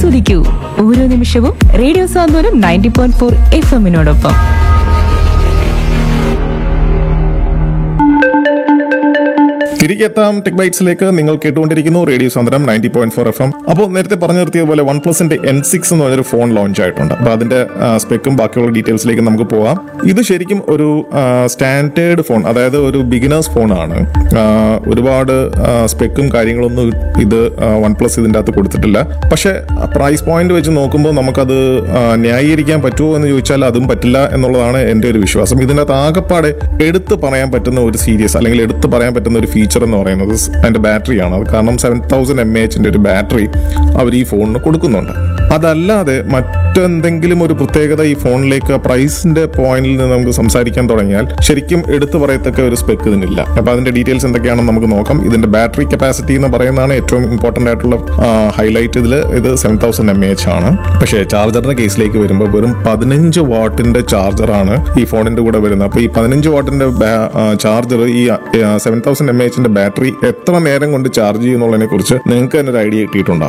ആസ്വദിക്കൂ ഓരോ നിമിഷവും radio Santhwanam ninety point four F എമ്മിനോടൊപ്പം തിരികെ എത്താം ടെക് ബൈറ്റ്സിലേക്ക് നിങ്ങൾ കേട്ടുകൊണ്ടിരിക്കുന്നു radio Sandram ninety point four F M അപ്പോൾ നേരത്തെ പറഞ്ഞു നിർത്തിയതുപോലെ വൺ പ്ലസിന്റെ എൻ സിക്സ് എന്ന് പറഞ്ഞൊരു ഫോൺ ലോഞ്ച് ആയിട്ടുണ്ട് അപ്പോൾ അതിന്റെ സ്പെക്കും ബാക്കിയുള്ള ഡീറ്റെയിൽസിലേക്ക് നമുക്ക് പോവാം ഇത് ശരിക്കും ഒരു സ്റ്റാൻഡേർഡ് ഫോൺ അതായത് ഒരു ബിഗിനേഴ്സ് ഫോണാണ് ഒരുപാട് സ്പെക്കും കാര്യങ്ങളൊന്നും ഇത് വൺ പ്ലസ് ഇതിൻ്റെ അകത്ത് കൊടുത്തിട്ടില്ല പക്ഷേ പ്രൈസ് പോയിന്റ് വെച്ച് നോക്കുമ്പോൾ നമുക്കത് ആ, ന്യായീകരിക്കാൻ പറ്റുമോ എന്ന് ചോദിച്ചാൽ അതും പറ്റില്ല എന്നുള്ളതാണ് എൻ്റെ ഒരു വിശ്വാസം ഇതിൻ്റെ അകത്ത് ആകെപ്പാടെ എടുത്ത് പറയാൻ പറ്റുന്ന ഒരു സീരീസ് അല്ലെങ്കിൽ എടുത്ത് പറയാൻ പറ്റുന്ന ഒരു ഫീച്ചർ എന്ന് പറയുന്നത് സ് അതിന്റെ ബാറ്ററിയാണ് അത് കാരണം സെവൻ തൗസൻഡ് എം എച്ചിന്റെ ഒരു ബാറ്ററി അവർ ഈ ഫോണിന് കൊടുക്കുന്നുണ്ട് അതല്ലാതെ മറ്റെന്തെങ്കിലും ഒരു പ്രത്യേകത ഈ ഫോണിലേക്ക് പ്രൈസിന്റെ പോയിന്റിൽ നിന്ന് നമുക്ക് സംസാരിക്കാൻ തുടങ്ങിയാൽ ശരിക്കും എടുത്തു പറയത്തക്ക ഒരു സ്പെക്ക് ഇതിനില്ല അപ്പൊ അതിന്റെ ഡീറ്റെയിൽസ് എന്തൊക്കെയാണെന്ന് നമുക്ക് നോക്കാം ഇതിന്റെ ബാറ്ററി കപ്പാസിറ്റി എന്ന് പറയുന്നതാണ് ഏറ്റവും ഇമ്പോർട്ടന്റ് ആയിട്ടുള്ള ഹൈലൈറ്റ് ഇതിൽ ഇത് സെവൻ തൗസൻഡ് എം എച്ച് ആണ് പക്ഷേ ചാർജറിന്റെ കേസിലേക്ക് വരുമ്പോൾ വെറും പതിനഞ്ച് വാട്ടിന്റെ ചാർജറാണ് ഈ ഫോണിന്റെ കൂടെ വരുന്നത് അപ്പോൾ ഈ പതിനഞ്ച് വാട്ടിന്റെ ചാർജർ ഈ സെവൻ തൗസൻഡ് എം എച്ചിന്റെ ബാറ്ററി എത്ര നേരം കൊണ്ട് ചാർജ് ചെയ്യുന്നുള്ളതിനെ കുറിച്ച് നിങ്ങൾക്ക് തന്നെ ഒരു ഐഡിയ കിട്ടിയിട്ടുണ്ടാവും